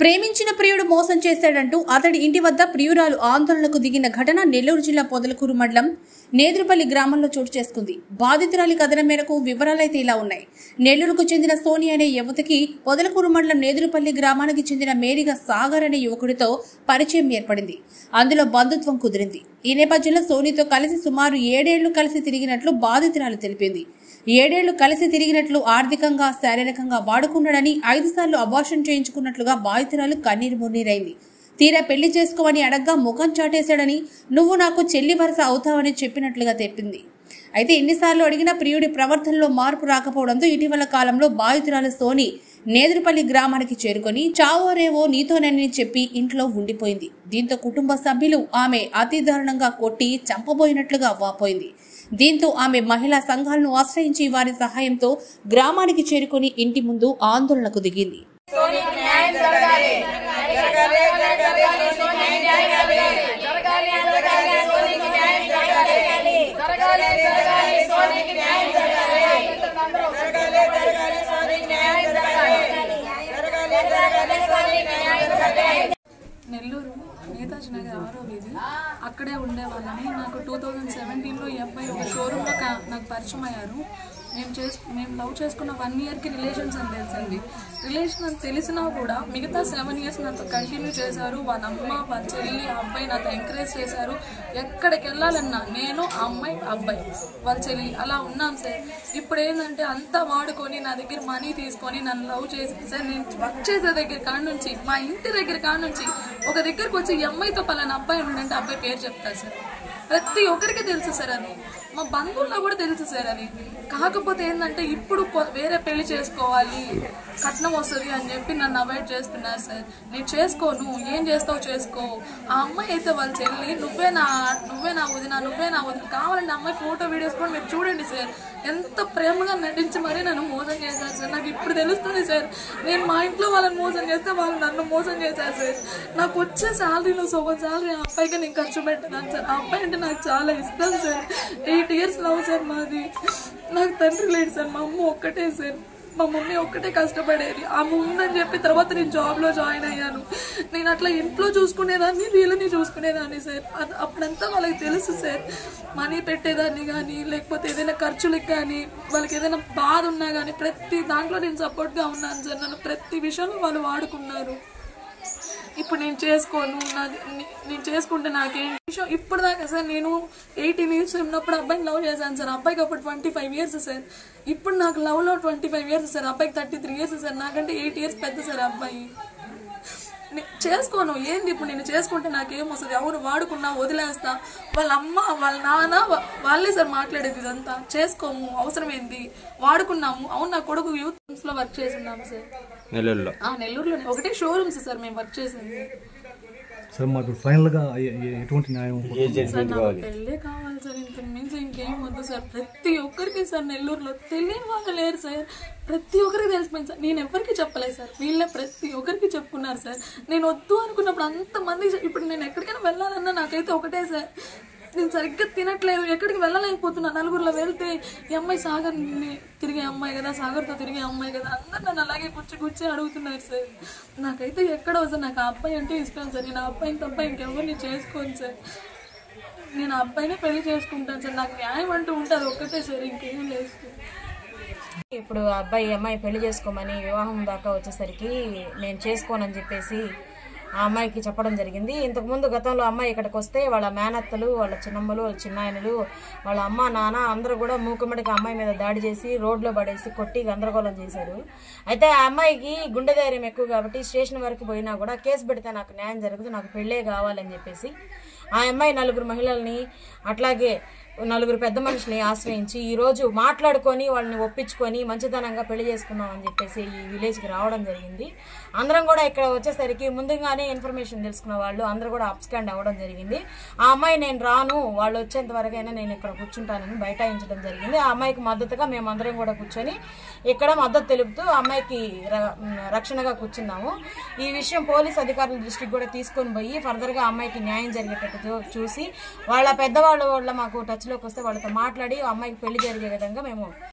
ప్రేమించిన ప్రియుడు మోసం చేశాడంటూ అతడి ఇంటి వద్ద ప్రియురాలు ఆందోళనకు దిగిన ఘటన నెల్లూరు జిల్లా పొదలకూరు మండలం నేదురుపల్లి గ్రామంలో చోటు చేసుకుంది బాధితురాలి కథనం మేరకు వివరాలైతే ఇలా ఉన్నాయి నెల్లూరుకు చెందిన సోని అనే యువతికి పొదలకూరు మండలం నేదురుపల్లి గ్రామానికి చెందిన మేరిగా సాగర్ అనే యువకుడితో పరిచయం ఏర్పడింది అందులో బంధుత్వం కుదిరింది ఈ నేపథ్యంలో సోనీతో కలిసి సుమారు ఏడేళ్లు కలిసి తిరిగినట్లు బాధితురాలు తెలిపింది ఏడేళ్లు కలిసి తిరిగినట్లు ఆర్థికంగా శారీరకంగా వాడుకున్నాడని ఐదు సార్లు అబార్షన్ చేయించుకున్నట్లుగా బాధితురాలు కన్నీరు మున్నీరైంది తీరా పెళ్లి చేసుకోవని అడగ్గా ముఖం చాటేశాడని నువ్వు నాకు చెల్లి వరస అవుతావని చెప్పినట్లుగా తెప్పింది అయితే ఎన్నిసార్లు అడిగినా ప్రియుడి ప్రవర్తనలో మార్పు రాకపోవడంతో ఇటీవల కాలంలో బాధితురాలు సోని నేదురుపల్లి గ్రామానికి చేరుకొని చావో రేవో నీతోనని చెప్పి ఇంట్లో ఉండిపోయింది దీంతో కుటుంబ సభ్యులు ఆమె అతి దారుణంగా కొట్టి చంపబోయినట్లుగా వాపోయింది దీంతో ఆమె మహిళా సంఘాలను ఆశ్రయించి వారి సహాయంతో గ్రామానికి చేరుకొని ఇంటి ముందు ఆందోళనకు దిగింది నెల్లూరు నేతాజీ నగర్ ఆరో వీధి అక్కడే ఉండేవాళ్ళని నాకు టూ థౌజండ్ సెవెంటీన్లో ఈ అబ్బాయి ఒక షోరూంలో కా- నాకు పరిచయం అయ్యారు మేము చేసు మేము లవ్ చేసుకున్న వన్ ఇయర్కి రిలేషన్స్ అని తెలిసింది రిలేషన్ అని తెలిసినా కూడా మిగతా సెవెన్ ఇయర్స్ నాతో కంటిన్యూ చేశారు వాళ్ళ అమ్మ వాళ్ళ చెల్లి ఆ అబ్బాయి నాతో ఎంకరేజ్ చేశారు ఎక్కడికి వెళ్ళాలన్నా నేను ఆ అమ్మాయి ఆ అబ్బాయి వాళ్ళ చెల్లి అలా ఉన్నాం సార్ ఇప్పుడు ఏంటంటే అంతా వాడుకొని నా దగ్గర మనీ తీసుకొని నన్ను లవ్ చేసి సార్ నేను వర్క్ చేసే దగ్గర కాడ నుంచి మా ఇంటి దగ్గర కాడ నుంచి ఒక దగ్గరకు వచ్చి ఈ అమ్మాయితో పలానా అబ్బాయి ఉన్నాడంటే అబ్బాయి పేరు చెప్తారు సార్ ప్రతి ఒక్కరికి తెలుసు సార్ అది మా బంధువుల్లో కూడా తెలుసు సార్ అది కాకపోతే ఏంటంటే ఇప్పుడు కొ- వేరే పెళ్లి చేసుకోవాలి కట్నం వస్తుంది అని చెప్పి నన్ను అవాయిడ్ చేస్తున్నారు సార్ నేను చేసుకోను ఏం చేస్తావు చేసుకో ఆ అమ్మాయి అయితే వాళ్ళ చెల్లి నువ్వే నా నువ్వే నా వదిన నువ్వే నా వదిన కావాలంటే ఆ అమ్మాయి ఫోటో వీడియోస్ కూడా మీరు చూడండి సార్ ఎంత ప్రేమగా నటించి మరీ నన్ను మోసం చేశారు సార్ నాకు ఇప్పుడు తెలుస్తుంది సార్ నేను మా ఇంట్లో వాళ్ళని మోసం చేస్తే వాళ్ళు నన్ను మోసం చేశారు సార్ నాకు వచ్చే శాలరీలో సగం శాలరీ ఆ అబ్బాయికి నేను ఖర్చు పెట్టినాను సార్ ఆ అబ్బాయి అంటే నాకు చాలా ఇష్టం sir eight years love sir మాది నాకు తండ్రి లేడు సార్ మా అమ్మ ఒక్కటే సార్ మా మమ్మీ ఒక్కటే కష్టపడేది ఆమె ఉందని చెప్పి తర్వాత నేను జాబ్లో జాయిన్ అయ్యాను నేను అట్లా ఇంట్లో చూసుకునేదాన్ని వీళ్ళని చూసుకునేదాన్ని సార్ అది అప్పుడంతా వాళ్ళకి తెలుసు సార్ మనీ పెట్టేదాన్ని కానీ లేకపోతే ఏదైనా ఖర్చులకు కానీ వాళ్ళకి ఏదైనా బాధ ఉన్నా కానీ ప్రతి దాంట్లో నేను సపోర్ట్గా ఉన్నాను సార్ నన్ను ప్రతి విషయంలో వాళ్ళు వాడుకున్నారు ఇప్పుడు నేను చేసుకోను నాది నే- నేను చేసుకుంటే నాకేం విషయం ఇప్పుడు దాకా సార్ నేను ఎయిటీన్ ఇయర్స్ ఉన్నప్పుడు అబ్బాయిని లవ్ చేశాను సార్ అబ్బాయికి అప్పుడు ట్వంటీ ఫైవ్ ఇయర్స్ సార్ ఇప్పుడు నాకు లవ్లో ట్వంటీ ఫైవ్ ఇయర్స్ సార్ అబ్బాయికి థర్టీ త్రీ ఇయర్స్ సార్ నాకంటే ఎయిట్ ఇయర్స్ పెద్ద సార్ అబ్బాయి నే- చేసుకోను ఏంది ఇప్పుడు నేను చేసుకుంటే నాకేం వస్తుంది అవును వాడుకున్నా వదిలేస్తా వాళ్ళ అమ్మ వాళ్ళ నాన్న వా- వాళ్ళే సార్ మాట్లాడేది ఇదంతా చేసుకోము అవసరం ఏంది వాడుకున్నాము అవును నా కొడుకు యూత్ లో వర్క్ చేస్తున్నాము సార్ నెల్లూరులో ఆ నెల్లూరులోనే ఒకటే షోరూమ్స్ సార్ మేము వర్క్ చేసింది సార్ మాకు ఫైనల్గా ఎ- ఎ- ఎటువంటి న్యాయం సార్ నాకు పెళ్ళే కావాలి సార్ ఇంతకు మించి ఇంకేం వద్దు సార్ ప్రతి ఒక్కరికి సార్ నెల్లూరులో తెలియని వాళ్ళు లేరు సార్ ప్రతి ఒక్కరికి తెలిసిపోయింది సార్ నేను ఎవరికి చెప్పలేదు సార్ వీళ్ళే ప్రతి ఒక్కరికి చెప్పుకున్నారు సార్ నేను వద్దు అనుకున్నప్పుడు అంతమంది ఇప్పుడు నేను ఎక్కడికైనా వెళ్ళాలన్నా నాకైతే ఒకటే సార్ నేను సరిగ్గా తినట్లేదు ఎక్కడికి వెళ్ళలేకపోతున్నా నలుగురిలో వెళ్తే ఈ అమ్మాయి సాగర్ తిరిగే అమ్మాయి కదా సాగర్తో తిరిగే అమ్మాయి కదా అందరు నన్ను అలాగే కూర్చి కూర్చి అడుగుతున్నారు సార్ నాకైతే ఎక్కడ సార్ నాకు ఆ అబ్బాయి అంటే ఇష్టం సార్ నేను ఆ అబ్బాయిని తప్ప ఇంకెవరిని చేసుకోను సార్ నేను ఆ అబ్బాయినే పెళ్లి చేసుకుంటాను సార్ నాకు న్యాయం అంటూ ఉంటుంది ఒక్కటే సార్ ఇంకేం లేదు సార్ ఇప్పుడు ఆ అబ్బాయి ఈ అమ్మాయి పెళ్లి చేసుకోమని వివాహం దాకా వచ్చేసరికి నేను చేసుకోనని చెప్పేసి ఆ అమ్మాయికి చెప్పడం జరిగింది ఇంతకుముందు గతంలో అమ్మాయి ఇక్కడికి వస్తే వాళ్ళ మేనత్తలు వాళ్ళ చిన్నమ్మలు వాళ్ళ చిన్నాయనలు వాళ్ళ అమ్మ నాన్న అందరూ కూడా మూకుమ్మడికి అమ్మాయి మీద దాడి చేసి రోడ్లో పడేసి కొట్టి గందరగోళం చేశారు అయితే ఆ అమ్మాయికి గుండె ధైర్యం ఎక్కువ కాబట్టి స్టేషన్ వరకు పోయినా కూడా కేసు పెడితే నాకు న్యాయం జరగదు నాకు పెళ్ళే కావాలని చెప్పేసి ఆ అమ్మాయి నలుగురు మహిళల్ని అట్లాగే నలుగురు పెద్ద మనుషుల్ని ఆశ్రయించి ఈ రోజు మాట్లాడుకొని వాళ్ళని ఒప్పించుకొని మంచితనంగా పెళ్లి చేసుకుందాం అని చెప్పేసి ఈ విలేజ్కి రావడం జరిగింది అందరం కూడా ఇక్కడ వచ్చేసరికి ముందుగానే ఇన్ఫర్మేషన్ తెలుసుకున్న వాళ్ళు అందరూ కూడా అప్స్కాండ్ అవ్వడం జరిగింది ఆ అమ్మాయి నేను రాను వాళ్ళు వచ్చేంత వరకైనా నేను ఇక్కడ కూర్చుంటానని బైఠాయించడం జరిగింది ఆ అమ్మాయికి మద్దతుగా మేము అందరం కూడా కూర్చొని ఇక్కడ మద్దతు తెలుపుతూ ఆ అమ్మాయికి ర- రక్షణగా కూర్చున్నాము ఈ విషయం పోలీస్ అధికారుల దృష్టికి కూడా తీసుకొని పోయి ఫర్దర్గా ఆ అమ్మాయికి న్యాయం జరిగేటట్టు చూ- చూసి వాళ్ళ పెద్దవాళ్ళ వాళ్ళ మాకు టచ్లోకి వస్తే వాళ్ళతో మాట్లాడి ఆ అమ్మాయికి పెళ్లి జరిగే విధంగా మేము